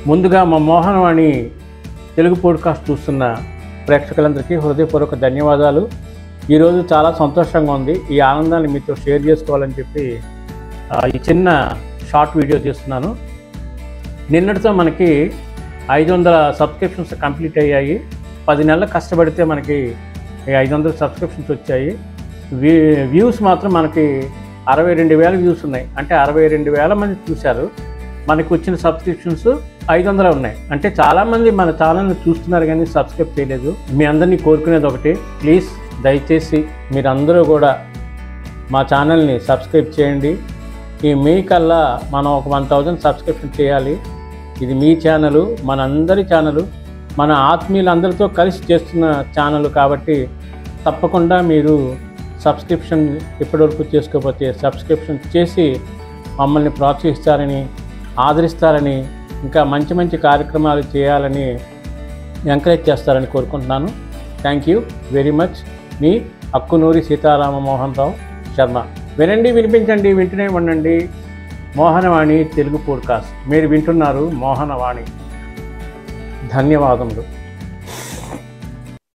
ముందుగా మా మోహనవాణి తెలుగు పోడ్కాస్ట్ చూస్తున్న ప్రేక్షకులందరికీ హృదయపూర్వక ధన్యవాదాలు ఈరోజు చాలా సంతోషంగా ఉంది ఈ ఆనందాన్ని మీతో షేర్ చేసుకోవాలని చెప్పి ఆ, ఈ చిన్న షార్ట్ వీడియో తీస్తున్నాను నిన్నటితో మనకి ఐదు వందల సబ్స్క్రిప్షన్స్ కంప్లీట్ అయ్యాయి పది నెలలు కష్టపడితే మనకి ఈ ఐదు వందల సబ్స్క్రిప్షన్స్ వచ్చాయి వ్యూ వ్యూస్ మాత్రం మనకి అరవై రెండు వేల వ్యూస్ ఉన్నాయి అంటే అరవై రెండు వేల మంది చూశారు మనకు వచ్చిన సబ్స్క్రిప్షన్స్ ఐదు వందలు ఉన్నాయి అంటే చాలామంది మన ఛానల్ని చూస్తున్నారు కానీ సబ్స్క్రైబ్ చేయలేదు మీ అందరినీ కోరుకునేది ఒకటి ప్లీజ్ దయచేసి మీరందరూ కూడా మా ఛానల్ని సబ్స్క్రైబ్ చేయండి ఈ మే కల్లా మనం ఒక వన్ థౌజండ్ సబ్స్క్రిప్షన్ చేయాలి ఇది మీ ఛానలు మన అందరి ఛానలు మన ఆత్మీయులందరితో కలిసి చేస్తున్న ఛానల్ కాబట్టి తప్పకుండా మీరు సబ్స్క్రిప్షన్ ఇప్పటివరకు చేసుకోకపోతే సబ్స్క్రిప్షన్ చేసి మమ్మల్ని ప్రోత్సహిస్తారని ఆదరిస్తారని ఇంకా మంచి మంచి కార్యక్రమాలు చేయాలని ఎంకరేజ్ చేస్తారని కోరుకుంటున్నాను థ్యాంక్ యూ వెరీ మచ్ మీ అక్కునూరి సీతారామ మోహన్ రావు శర్మ వినండి వినిపించండి వింటూనే ఉండండి మోహనవాణి తెలుగు పోడ్కాస్ట్ మీరు వింటున్నారు మోహనవాణి ధన్యవాదములు